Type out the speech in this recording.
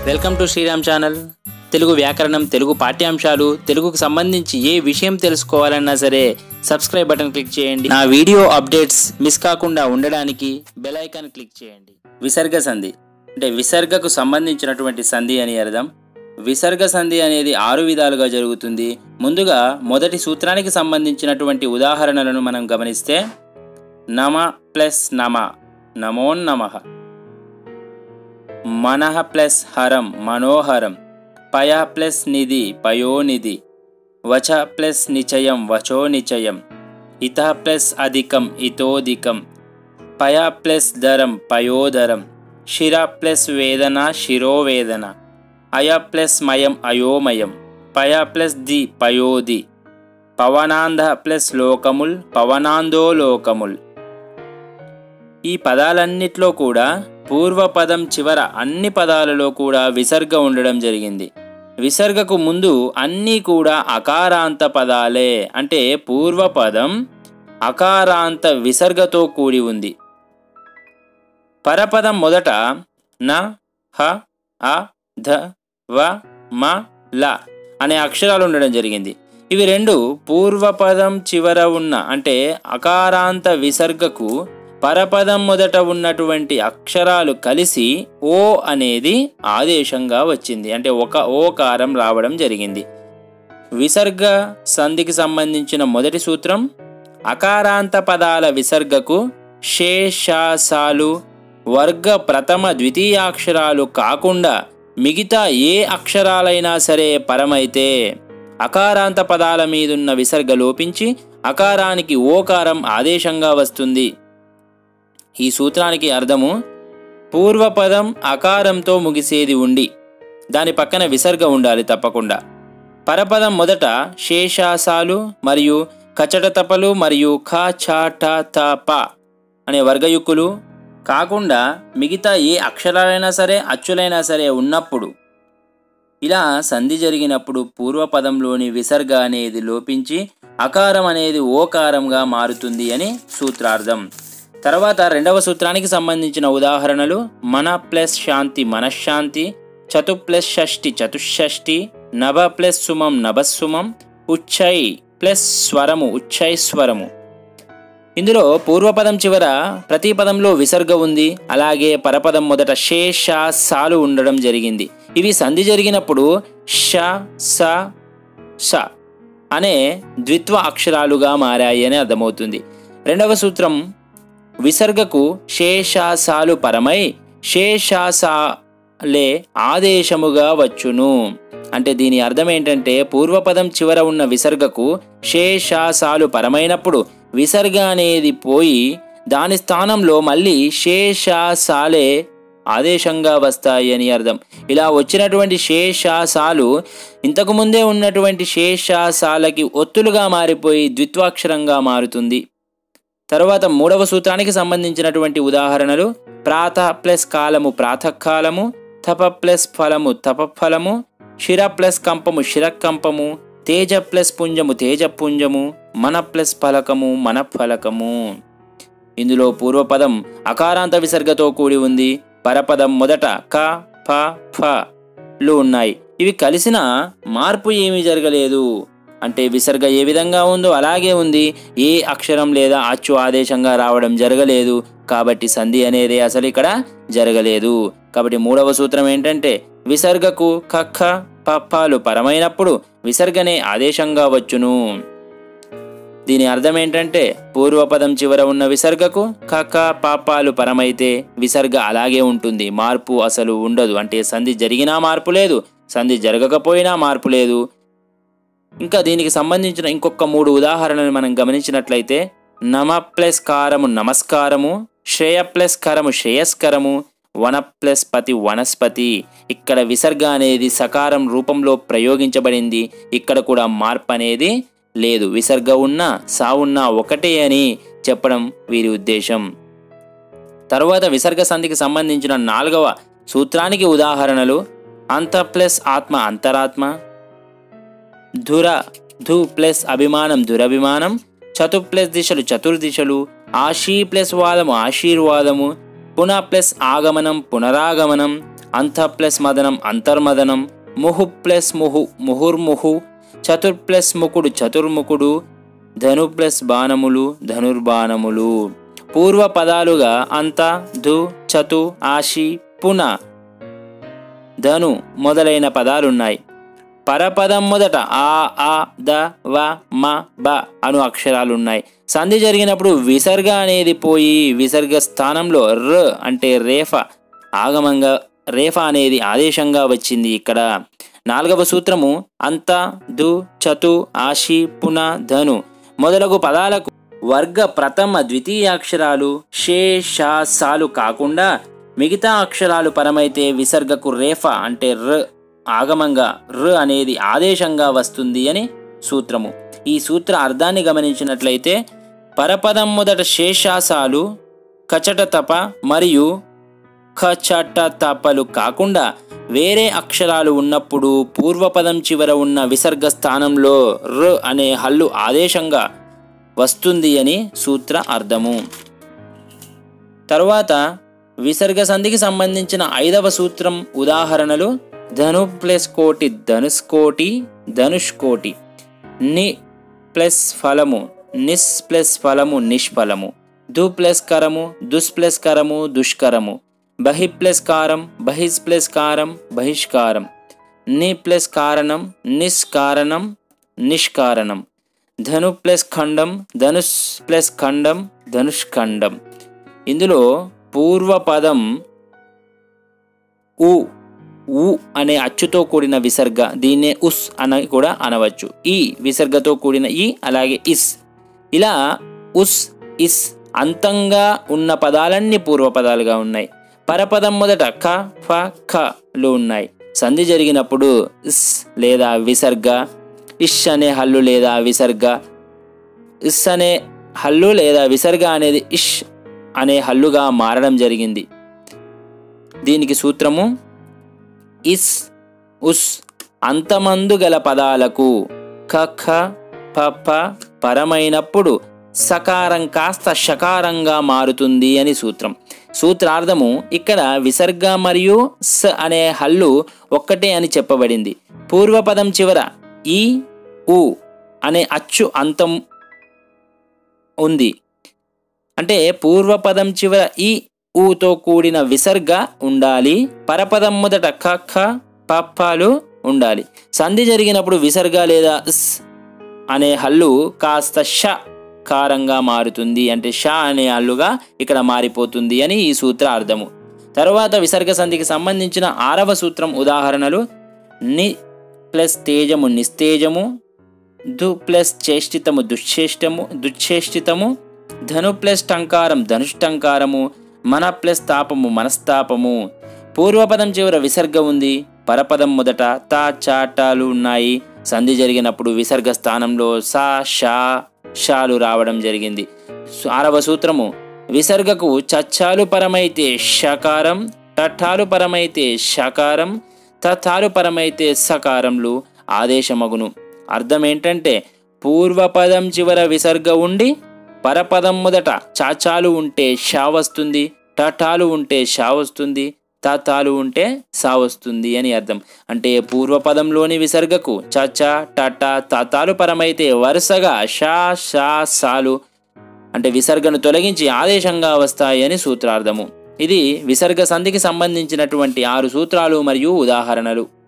welcome to Sriram channel Telugu వ్యాకరణం తెలుగు పాఠ్యాంశాలు తెలుగుకు సంబంధించి ఏ విషయం తెలుసుకోవాలన్నా సరే సబ్స్క్రైబ్ బటన్ క్లిక్ చేయండి నా వీడియో అప్డేట్స్ మిస్ కాకుండా ఉండడానికి బెల్ ఐకాన్ క్లిక్ చేయండి విసర్గ సంధి అంటే విసర్గకు సంబంధించినటువంటి సంధి అని అర్థం విసర్గ సంధి అనేది ఆరు విధాలుగా జరుగుతుంది ముందుగా మొదటి సూత్రానికి సంబంధించినటువంటి ఉదాహరణలను మనం గమనిస్తే నమ ప్లస్ నమ నమోన్నమః మనః ప్లస్ హరం మనోహరం పయ ప్లస్ నిధి పయోనిధి వచ ప్లస్ నిచయం వచో నిచయం ఇత ప్లస్ అధికం ఇతోధికం పయ ప్లస్ ధరం పయోధరం శిర ప్లస్ వేదన శిరోవేదన అయ ప్లస్ మయం అయోమయం పయ ప్లస్ ది పయోది పవనాంధ ప్లస్ లోకముల్ పవనాందో లోకముల్ ఈ పదాలన్నిట్లో కూడా పూర్వపదం చివర అన్ని పదాలలో కూడా విసర్గ ఉండడం జరిగింది విసర్గకు ముందు అన్నీ కూడా అకారాంత పదాలే అంటే పూర్వపదం అకారాంత విసర్గతో కూడి ఉంది పరపదం మొదట న హ అ ధ వ మ ల అనే అక్షరాలు ఉండడం జరిగింది ఇవి రెండు పూర్వపదం చివర ఉన్న అంటే అకారాంత విసర్గకు పరపదం మొదట ఉన్నటువంటి అక్షరాలు కలిసి ఓ అనేది ఆదేశంగా వచ్చింది అంటే ఒక ఓకారం రావడం జరిగింది విసర్గ సంధికి సంబంధించిన మొదటి సూత్రం అకారాంత పదాల విసర్గకు శేషాసాలు వర్గ ప్రథమ ద్వితీయాక్షరాలు కాకుండా మిగతా ఏ అక్షరాలైనా సరే పరమైతే అకారాంత పదాల మీదున్న విసర్గ లోపించి అకారానికి ఓకారం ఆదేశంగా వస్తుంది ఈ సూత్రానికి అర్థము పూర్వపదం అకారంతో ముగిసేది ఉండి దాని పక్కన విసర్గ ఉండాలి తప్పకుండా పరపదం మొదట శేషాసాలు మరియు కచటతపలు మరియు ఖ ఛ ట త ప అనే వర్గయుక్కులు కాకుండా మిగతా ఏ అక్షరాలైనా సరే అచ్చులైనా సరే ఉన్నప్పుడు ఇలా సంధి జరిగినప్పుడు పూర్వపదంలోని విసర్గ అనేది లోపించి అకారం అనేది ఓకారంగా మారుతుంది అని సూత్రార్థం తర్వాత రెండవ సూత్రానికి సంబంధించిన ఉదాహరణలు మన ప్లస్ శాంతి మనశ్శాంతి చతు ప్లస్ షష్ఠి చతుషష్ఠి నభ ప్లస్ సుమం నభస్సుమం ఉచ్చై ప్లస్ స్వరము ఉచ్చై స్వరము ఇందులో పూర్వపదం చివర ప్రతి పదంలో విసర్గ ఉంది అలాగే పరపదం మొదట శేష సాలు ఉండడం జరిగింది ఇవి సంధి జరిగినప్పుడు ష స ష అనే ద్విత్వ అక్షరాలుగా మారాయి అని అర్థమవుతుంది రెండవ సూత్రం విసర్గకు శేషాసాలు పరమై శేషాసాలే ఆదేశముగా వచ్చును అంటే దీని అర్థం ఏంటంటే పూర్వపదం చివర ఉన్న విసర్గకు శేషాసాలు పరమైనప్పుడు విసర్గ అనేది పోయి దాని స్థానంలో మళ్ళీ శేషాసాలే ఆదేశంగా వస్తాయి అని అర్థం ఇలా వచ్చినటువంటి శేషాసాలు ఇంతకు ముందే ఉన్నటువంటి శేషాసాలకి ఒత్తులుగా మారిపోయి ద్విత్వాక్షరంగా మారుతుంది తరువాత మూడవ సూత్రానికి సంబంధించినటువంటి ఉదాహరణలు ప్రాత ప్లస్ కాలము ప్రాతకాలము తప ప్లస్ ఫలము తపఫలము శిర ప్లస్ కంపము శిరకంపము తేజ ప్లస్ పుంజము తేజపుంజము మన ప్లస్ ఫలకము మన ఫలకము ఇందులో పూర్వపదం అకారాంత విసర్గతో కూడి ఉంది పరపదం మొదట క ఫ ఫ లు ఉన్నాయి ఇవి కలిసిన మార్పు ఏమీ జరగలేదు అంటే విసర్గ ఏ విధంగా ఉందో అలాగే ఉంది ఏ అక్షరం లేదా అచ్చు ఆదేశంగా రావడం జరగలేదు కాబట్టి సంధి అనేది అసలు ఇక్కడ జరగలేదు కాబట్టి మూడవ సూత్రం ఏంటంటే విసర్గకు కఖ పప్పాలు పరమైనప్పుడు విసర్గనే ఆదేశంగా వచ్చును దీని అర్థం ఏంటంటే పూర్వపదం చివర ఉన్న విసర్గకు కక పాపాలు పరమైతే విసర్గ అలాగే ఉంటుంది మార్పు అసలు ఉండదు అంటే సంధి జరిగినా మార్పు లేదు సంధి జరగకపోయినా మార్పు లేదు ఇంకా దీనికి సంబంధించిన ఇంకొక మూడు ఉదాహరణలు మనం గమనించినట్లయితే నమ ప్లస్ కారము నమస్కారము శ్రేయ ప్లస్ కరము శ్రేయస్కరము వన ప్లస్ పతి వనస్పతి ఇక్కడ విసర్గ అనేది సకారం రూపంలో ప్రయోగించబడింది ఇక్కడ కూడా మార్పు అనేది లేదు విసర్గ ఉన్నా సా ఉన్నా ఒకటే అని చెప్పడం వీరి ఉద్దేశం తరువాత విసర్గ సంధికి సంబంధించిన నాలుగవ సూత్రానికి ఉదాహరణలు అంత ప్లస్ ఆత్మ అంతరాత్మ ధుర ధు ప్లస్ అభిమానం దురభిమానం చతు ప్లస్ దిశలు చతుర్దిశలు ఆశీ ప్లస్ వాదము ఆశీర్వాదము పున ప్లస్ ఆగమనం పునరాగమనం అంత ప్లస్ మదనం అంతర్మదనం ముహు ప్లస్ ముహు ముహుర్ముహు చతుర్ ప్లస్ ముకుడు చతుర్ముకుడు ధను ప్లస్ బాణములు ధనుర్బాణములు పూర్వ పదాలుగా అంత ధు చతు ఆశి పున ధను మొదలైన పదాలున్నాయి పరపదం మొదట ఆ ఆ ద వ మ బ అను అక్షరాలున్నాయి సంధి జరిగినప్పుడు విసర్గ అనేది పోయి విసర్గ స్థానంలో ర అంటే రేఫ ఆగమంగా రేఫ అనేది ఆదేశంగా వచ్చింది ఇక్కడ నాలుగవ సూత్రము అంత దు చతు ఆశి పున ధను మొదలగు పదాలకు వర్గ ప్రథమ ద్వితీయ అక్షరాలు షే షా సాలు కాకుండా మిగతా అక్షరాలు పరమైతే విసర్గకు రేఫ అంటే ర ఆగమంగా ర అనేది ఆదేశంగా వస్తుంది అని సూత్రము ఈ సూత్ర అర్థాన్ని గమనించినట్లయితే పరపదం మొదట శేషాసాలు కచట తప మరియు ఖచట తపలు కాకుండా వేరే అక్షరాలు ఉన్నప్పుడు పూర్వపదం చివర ఉన్న విసర్గ స్థానంలో ర అనే హల్లు ఆదేశంగా వస్తుంది అని సూత్ర అర్థము తరువాత విసర్గ సంధికి సంబంధించిన ఐదవ సూత్రం ఉదాహరణలు ధను ప్లస్ కోటి ధనుష్కోటి ధనుష్కోటి ని ప్లస్ ఫలము నిస్ ప్లస్ ఫలము నిష్ఫలము దు ప్లస్ కరము దుస్ ప్లస్ కరము దుష్కరము బహి ప్లస్ కారం బహిస్ ప్లస్ కారం బహిష్కారం ని ప్లస్ కారణం నిష్కారణం నిష్కారణం ధను ప్లస్ ఖండం ధనుష్ ప్లస్ ఖండం ధనుష్ఖండం ఇందులో పూర్వపదం ఉ ఉ అనే అచ్చుతో కూడిన విసర్గ దీన్నే ఉస్ అని కూడా అనవచ్చు ఈ విసర్గతో కూడిన ఈ అలాగే ఇస్ ఇలా ఉస్ ఇస్ అంతంగా ఉన్న పదాలన్నీ పూర్వపదాలుగా ఉన్నాయి పరపదం మొదట ఖ ఫ ఖలు ఉన్నాయి సంధి జరిగినప్పుడు ఇస్ లేదా విసర్గ ఇష్ అనే హల్లు లేదా విసర్గ ఇస్ అనే హల్లు లేదా విసర్గ అనేది ఇష్ అనే హల్లుగా మారడం జరిగింది దీనికి సూత్రము ఇస్ ఉస్ అంతమందు గల పదాలకు ఖ ఖ ప ప పరమైనప్పుడు సకారం కాస్త షకారంగా మారుతుంది అని సూత్రం సూత్రార్థము ఇక్కడ విసర్గ మరియు స అనే హల్లు ఒక్కటే అని చెప్పబడింది పూర్వపదం చివర ఈ ఉ అనే అచ్చు అంతం ఉంది అంటే పూర్వపదం చివర ఈ ఊతో కూడిన విసర్గ ఉండాలి పరపదం మొదట ఖ ఖ పప్పాలు ఉండాలి సంధి జరిగినప్పుడు విసర్గ లేదా స్ అనే హల్లు కాస్త ష కారంగా మారుతుంది అంటే ష అనే హల్లుగా ఇక్కడ మారిపోతుంది అని ఈ సూత్ర అర్థము తరువాత విసర్గ సంధికి సంబంధించిన ఆరవ సూత్రం ఉదాహరణలు ని ప్లస్ తేజము నిస్తేజము దు ప్లస్ చేష్టితము దుశ్చేష్టము దుశ్చేష్టితము ధను ప్లస్ టంకారం ధనుష్టంకారము మన ప్లస్ తాపము మనస్తాపము పూర్వపదం చివర విసర్గ ఉంది పరపదం మొదట తా చాటాలు ఉన్నాయి సంధి జరిగినప్పుడు విసర్గ స్థానంలో సా షా షాలు రావడం జరిగింది ఆరవ సూత్రము విసర్గకు చచ్చాలు పరమైతే షకారం టఠాలు పరమైతే షకారం తథాలు పరమైతే సకారంలు ఆదేశమగును అర్థం ఏంటంటే పూర్వపదం చివర విసర్గ ఉండి పరపదం మొదట చాచాలు ఉంటే షా వస్తుంది టటాలు ఉంటే షా వస్తుంది తాతాలు ఉంటే సా వస్తుంది అని అర్థం అంటే పూర్వపదంలోని విసర్గకు చచ టట తాతాలు పరమైతే వరుసగా షా షా సాలు అంటే విసర్గను తొలగించి ఆదేశంగా వస్తాయి అని సూత్రార్థము ఇది విసర్గ సంధికి సంబంధించినటువంటి ఆరు సూత్రాలు మరియు ఉదాహరణలు